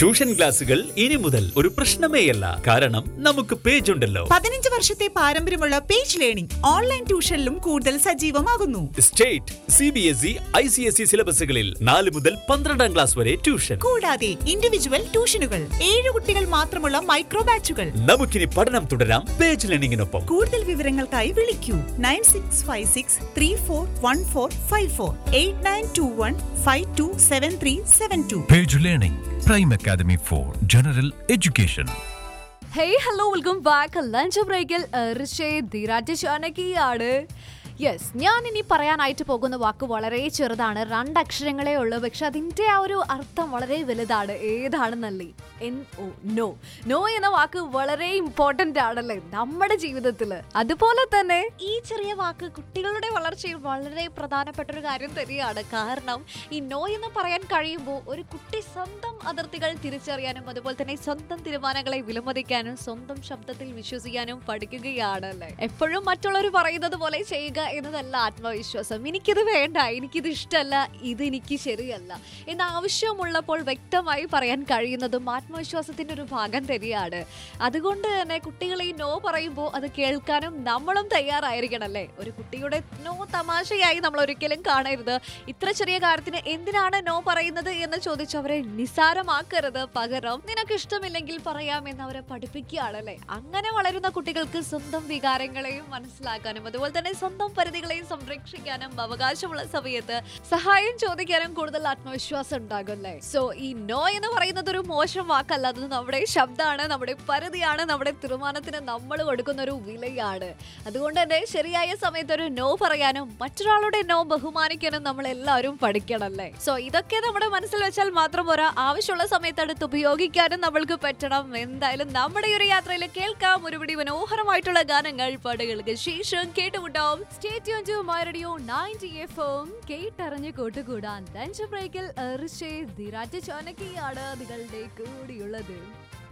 Tuition ക്ലാസുകൾ ഇനി മുതൽ ഒരു പ്രശ്നമേയല്ല കാരണം നമുക്ക് പേജ് ഉണ്ടല്ലോ പതിനഞ്ച് വർഷത്തെ പാരമ്പര്യമുള്ള പേജ് ലേണിംഗ് ഓൺലൈൻ ട്യൂഷനിലും കൂടുതൽ സജീവമാകുന്നു state C B S E I C S E സിലബസുകളിൽ നാല് മുതൽ പന്ത്രണ്ടാം ക്ലാസ് വരെ ട്യൂഷൻ കൂടാതെ ഇൻഡിവിജ്വൽ ട്യൂഷനുകൾ ഏഴ് കുട്ടികൾ മാത്രമുള്ള മൈക്രോ ബാച്ചുകൾ നമുക്കിനി പഠനം തുടരാം പേജ് ലേണിംഗിനൊപ്പം കൂടുതൽ വിവരങ്ങൾക്കായി വിളിക്കൂ nine six five six three four one four five four eight nine two one five two seven three seven two Page Learning, Prime Academy for General Education. Hey hello welcome back lunch ബ്രേക്കിൽ Dheeraj ഷാനകിയാണ് yes ഞാൻ ഇനി പറയാനായിട്ട് പോകുന്ന വാക്ക് വളരെ ചെറുതാണ് രണ്ടക്ഷരങ്ങളേ ഉള്ളൂ പക്ഷെ അതിൻ്റെ ആ ഒരു അർത്ഥം വളരെ വലുതാണ് ഏതാണെന്നല്ലേ എൻ ഒ നോ നോ എന്ന വാക്ക് വളരെ ഇമ്പോർട്ടൻ്റ് ആണല്ലേ നമ്മുടെ ജീവിതത്തിൽ അതുപോലെ തന്നെ ഈ ചെറിയ വാക്ക് കുട്ടികളുടെ വളർച്ചയിൽ വളരെ പ്രധാനപ്പെട്ട ഒരു കാര്യം തന്നെയാണ് കാരണം ഈ നോ എന്ന് പറയാൻ കഴിയുമ്പോൾ ഒരു കുട്ടി സ്വന്തം അതിർത്തികൾ തിരിച്ചറിയാനും അതുപോലെ തന്നെ സ്വന്തം തീരുമാനങ്ങളെ വിലമതിക്കാനും സ്വന്തം ശബ്ദത്തിൽ വിശ്വസിക്കാനും പഠിക്കുകയാണ് അല്ലേ എപ്പോഴും മറ്റുള്ളവർ പറയുന്നത് പോലെ ചെയ്യുക എന്നതല്ല ആത്മവിശ്വാസം എനിക്കിത് വേണ്ട എനിക്കിത് ഇഷ്ടമല്ല ഇത് എനിക്ക് ശരിയല്ല എന്ന് ആവശ്യമുള്ളപ്പോൾ വ്യക്തമായി പറയാൻ കഴിയുന്നതും ആത്മവിശ്വാസത്തിന്റെ ഒരു ഭാഗം തന്നെയാണ് അതുകൊണ്ട് തന്നെ കുട്ടികളെ നോ പറയുമ്പോൾ അത് കേൾക്കാനും നമ്മളും തയ്യാറായിരിക്കണം അല്ലേ ഒരു കുട്ടിയുടെ നോ തമാശയായി നമ്മൾ ഒരിക്കലും കാണരുത് ഇത്ര ചെറിയ കാര്യത്തിന് എന്തിനാണ് നോ പറയുന്നത് എന്ന് ചോദിച്ച് അവരെ നിസാരമാക്കരുത് പകരം നിനക്ക് ഇഷ്ടമില്ലെങ്കിൽ പറയാം എന്ന് അവരെ പഠിപ്പിക്കുകയാണല്ലേ അങ്ങനെ വളരുന്ന കുട്ടികൾക്ക് സ്വന്തം വികാരങ്ങളെയും മനസ്സിലാക്കാനും അതുപോലെ തന്നെ സ്വന്തം പരിധികളെയും സംരക്ഷിക്കാനും അവകാശമുള്ള സമയത്ത് സഹായം ചോദിക്കാനും കൂടുതൽ ആത്മവിശ്വാസം ഉണ്ടാകും അല്ലേ സോ ഈ നോ എന്ന് പറയുന്നത് ഒരു മോശം വാക്കല്ല അത് നമ്മുടെ ശബ്ദമാണ് നമ്മുടെ പരിധിയാണ് നമ്മുടെ തീരുമാനത്തിന് നമ്മൾ കൊടുക്കുന്ന ഒരു വിലയാണ് അതുകൊണ്ട് തന്നെ ശരിയായ സമയത്ത് ഒരു നോ പറയാനും മറ്റൊരാളുടെ നോ ബഹുമാനിക്കാനും നമ്മൾ എല്ലാവരും പഠിക്കണമല്ലേ സോ ഇതൊക്കെ നമ്മുടെ മനസ്സിൽ വെച്ചാൽ മാത്രം പോരാ ആവശ്യമുള്ള സമയത്ത് അടുത്ത് ഉപയോഗിക്കാനും നമ്മൾക്ക് പറ്റണം എന്തായാലും നമ്മുടെ ഈ ഒരു യാത്രയിൽ കേൾക്കാം ഒരുപടി മനോഹരമായിട്ടുള്ള ഗാനങ്ങൾ പാടുകൾക്ക് ശേഷം കേട്ടുമുട്ടാം stay tuned to my radio ninety F M കേട്ടറിഞ്ഞ് കൂട്ടുകൂടാൻ ലഞ്ച് ബ്രേക്കിൽ ഋഷേ ധിരാജ് ചോനക്കിയാണ് നിങ്ങളുടെ കൂടിയുള്ളത്